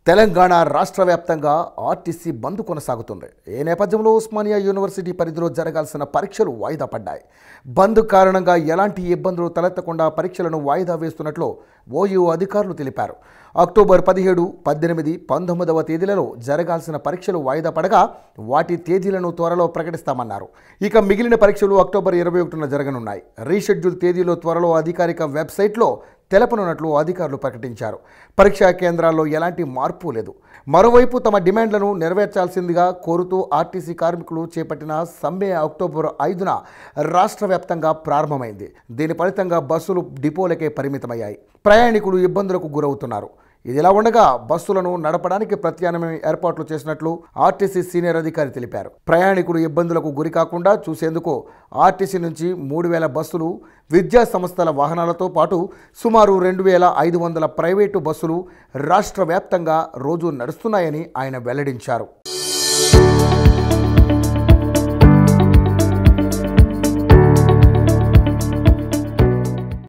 తెలంగాణ రాష్ట్ర వ్యాప్తంగా ఆర్టీసీ బంద్ కొనసాగుతుంది ఈ నేపథ్యంలో ఉస్మానియా యూనివర్సిటీ పరిధిలో జరగాల్సిన పరీక్షలు వాయిదా పడ్డాయి బంద్ కారణంగా ఎలాంటి ఇబ్బందులు తలెత్తకుండా పరీక్షలను వాయిదా వేస్తున్నట్లు ఓయూ అధికారులు తెలిపారు అక్టోబర్ పదిహేడు పద్దెనిమిది పంతొమ్మిదవ తేదీలలో జరగాల్సిన పరీక్షలు వాయిదా పడగా వాటి తేదీలను త్వరలో ప్రకటిస్తామన్నారు ఇక మిగిలిన పరీక్షలు అక్టోబర్ ఇరవై ఒకటిన జరగనున్నాయి రీషెడ్యూల్ తేదీలో త్వరలో అధికారిక వెబ్సైట్లో తెలపనున్నట్లు అధికారులు ప్రకటించారు పరీక్షా కేంద్రాల్లో ఎలాంటి మార్పు లేదు మరోవైపు తమ డిమాండ్లను నెరవేర్చాల్సిందిగా కోరుతూ ఆర్టీసీ కార్మికులు చేపట్టిన సమ్మె అక్టోబర్ ఐదున రాష్ట్ర వ్యాప్తంగా ప్రారంభమైంది దీని ఫలితంగా బస్సులు డిపోలకే పరిమితమయ్యాయి ప్రయాణికులు ఇబ్బందులకు గురవుతున్నారు ఇదిలా ఉండగా బస్సులను నడపడానికి ప్రత్యామ్నాయ ఏర్పాట్లు చేసినట్లు ఆర్టీసీ సీనియర్ అధికారి తెలిపారు ప్రయాణికులు ఇబ్బందులకు గురి కాకుండా చూసేందుకు ఆర్టీసీ నుంచి మూడు వేల బస్సులు విద్యా సంస్థల వాహనాలతో పాటు సుమారు రెండు వేల ఐదు వందల ప్రైవేటు బస్సులు రాష్ట్ర వ్యాప్తంగా రోజు నడుస్తున్నాయని ఆయన వెల్లడించారు